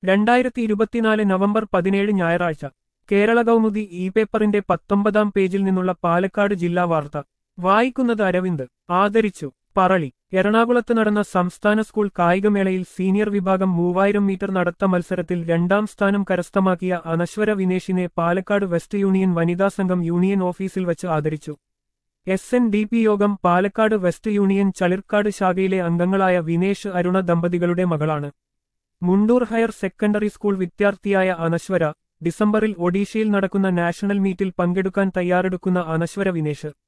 രണ്ടായിരത്തി ഇരുപത്തിനാല് നവംബർ പതിനേഴ് ഞായറാഴ്ച കേരള കൗമുദി ഇ പേപ്പറിന്റെ പത്തൊമ്പതാം പേജിൽ നിന്നുള്ള പാലക്കാട് ജില്ലാ വാർത്ത വായിക്കുന്നത് അരവിന്ദ് ആദരിച്ചു പറളി എറണാകുളത്ത് നടന്ന സംസ്ഥാന സ്കൂൾ കായികമേളയിൽ സീനിയർ വിഭാഗം മൂവായിരം മീറ്റർ നടത്ത മത്സരത്തിൽ രണ്ടാം സ്ഥാനം കരസ്ഥമാക്കിയ അനശ്വര വിനേഷിനെ പാലക്കാട് വെസ്റ്റ് യൂണിയൻ വനിതാ സംഘം യൂണിയൻ ഓഫീസിൽ വച്ച് ആദരിച്ചു എസ് എൻ ഡി പി യോഗം പാലക്കാട് വെസ്റ്റ് യൂണിയൻ ചളിർക്കാട് ശാഖയിലെ അംഗങ്ങളായ വിനേഷ് അരുണ ദമ്പതികളുടെ മകളാണ് മുണ്ടൂർ ഹയർ സെക്കൻഡറി സ്കൂൾ വിദ്യാർത്ഥിയായ അനശ്വര ഡിസംബറിൽ ഒഡീഷയിൽ നടക്കുന്ന നാഷണൽ മീറ്റിൽ പങ്കെടുക്കാൻ തയ്യാറെടുക്കുന്ന അനശ്വര വിനേഷ്